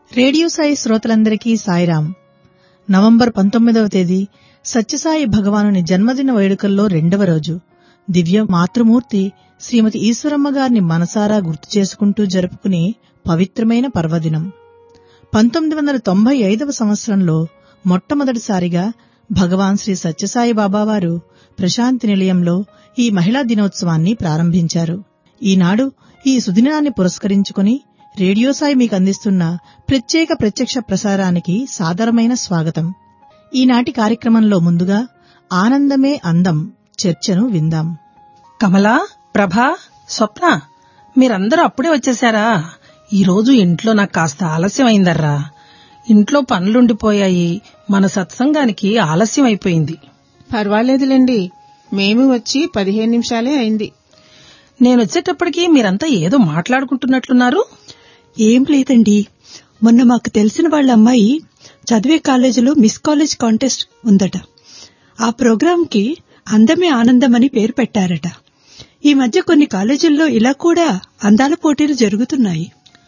radio Sai శ్రోతలందరికీ Sairam November పంతొమ్మిదవ తేదీ సత్యసాయి భగవానుని జన్మదిన వేడుకల్లో రెండవ రోజు దివ్య మాతృమూర్తి శ్రీమతి ఈశ్వరమ్మ గారిని మనసారా గుర్తు చేసుకుంటూ జరుపుకునే పవిత్రమైన పర్వదినం పంతొమ్మిది వందల తొంభై ఐదవ సంవత్సరంలో మొట్టమొదటిసారిగా భగవాన్ శ్రీ సత్యసాయి బాబావారు ప్రశాంతి నిలయంలో ఈ మహిళా దినోత్సవాన్ని ప్రారంభించారు ఈనాడు ఈ సుదినాన్ని పురస్కరించుకుని రేడియో సాయి మీకు అందిస్తున్న ప్రత్యేక ప్రత్యక్ష ప్రసారానికి సాదరమైన స్వాగతం ఈనాటి కార్యక్రమంలో ముందుగా ఆనందమే అందం చర్చను విందాం కమలా ప్రభా స్వప్న మీరందరూ అప్పుడే వచ్చేశారా ఈరోజు ఇంట్లో నాకు కాస్త ఆలస్యం అయిందర్రా ఇంట్లో పనులుండిపోయాయి మన సత్సంగానికి ఆలస్యం అయిపోయింది పర్వాలేదులేండి మేము వచ్చి పదిహేను నిమిషాలే అయింది నేను వచ్చేటప్పటికి మీరంతా ఏదో మాట్లాడుకుంటున్నట్లున్నారు ఏం లేదండి మొన్న మాకు తెలిసిన వాళ్ళ అమ్మాయి చదివే కాలేజీలో మిస్ కాలేజ్ కాంటెస్ట్ ఉందట ఆ ప్రోగ్రాంకి అందమే ఆనందం అని పేరు పెట్టారట ఈ మధ్య కొన్ని కాలేజీల్లో ఇలా కూడా అందాల పోటీలు జరుగుతున్నాయి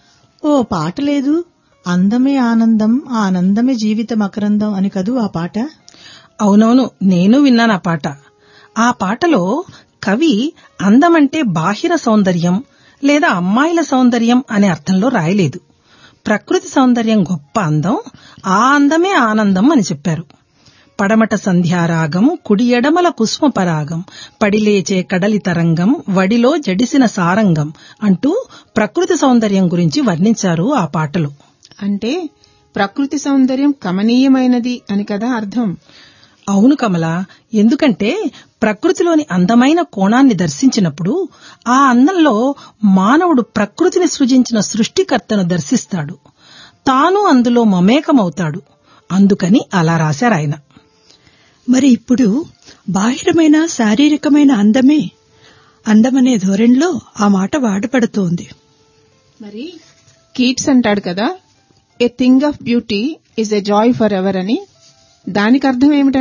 ఓ పాట లేదు అందమే ఆనందం ఆ ఆనందమే జీవిత మకరందం అని కదూ ఆ పాట అవునవును నేను విన్నాను ఆ పాట ఆ పాటలో కవి అందమంటే బాహిర సౌందర్యం లేదా అమ్మాయిల సౌందర్యం అనే అర్థంలో రాయలేదు ప్రకృతి సౌందర్యం గొప్ప అందం ఆ అందమే ఆనందం అని చెప్పారు పడమట సంధ్యారాగం కుడి ఎడమల కుసుమ పరాగం పడిలేచే కడలి తరంగం వడిలో జడిసిన సారంగం అంటూ ప్రకృతి సౌందర్యం గురించి వర్ణించారు ఆ పాటలో అంటే ప్రకృతి సౌందర్యం కమనీయమైనది అని కదా అర్థం అవును కమల ఎందుకంటే ప్రకృతిలోని అందమైన కోణాన్ని దర్శించినప్పుడు ఆ అందంలో మానవుడు ప్రకృతిని సృజించిన సృష్టికర్తను దర్శిస్తాడు తాను అందులో మమేకమవుతాడు అందుకని అలా రాశారాయన మరి ఇప్పుడు బాహిరమైన శారీరకమైన అందమే అందమనే ధోరణిలో ఆ మాట వాడపడుతోంది మరి కీట్స్ అంటాడు కదా a thing of beauty is a joy forever అని దానికి అర్థం ఏమిటంటే